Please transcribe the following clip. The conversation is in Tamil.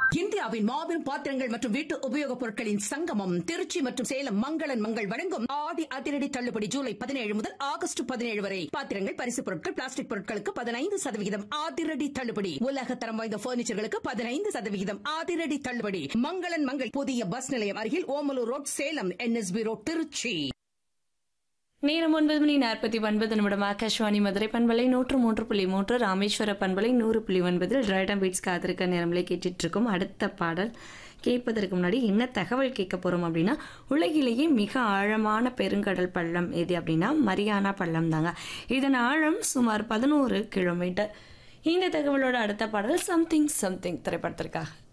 இந்தியாவின் மாபெரும் பாத்திரங்கள் மற்றும் வீட்டு உபயோகப் பொருட்களின் சங்கமம் திருச்சி மற்றும் சேலம் மங்களன் மங்கள் வழங்கும் ஆடி அதிரடி தள்ளுபடி ஜூலை பதினேழு முதல் ஆகஸ்ட் பதினேழு வரை பாத்திரங்கள் பரிசு பொருட்கள் பிளாஸ்டிக் பொருட்களுக்கு பதினைந்து சதவிகிதம் அதிரடி தள்ளுபடி உலக தரம் வாய்ந்த பர்னிச்சர்களுக்கு பதினைந்து சதவிகிதம் அதிரடி தள்ளுபடி மங்களன் மங்கள் புதிய பஸ் நிலையம் அருகில் Omalur road Salem NSB road Trichy நேரம் ஒன்பது மணி நாற்பத்தி ஒன்பது நிமிடம் ஆகாஷ்வாணி மதுரை பண்பலை நூற்று மூன்று புள்ளி மூன்று ராமேஸ்வர பண்பலை நூறு புள்ளி ஒன்பதில் ரைடம் பீட்ஸ் காத்திருக்க நேரங்களை கேட்டுட்டு இருக்கோம் அடுத்த பாடல் கேட்பதற்கு முன்னாடி என்ன தகவல் கேட்க போறோம் அப்படின்னா உலகிலேயே மிக ஆழமான பெருங்கடல் பள்ளம் எது அப்படின்னா மரியானா பள்ளம் தாங்க இதன் ஆழம் சுமார் பதினோரு கிலோமீட்டர் இந்த தகவலோட அடுத்த பாடல் சம்திங் சம்திங் திரைப்படத்திற்காக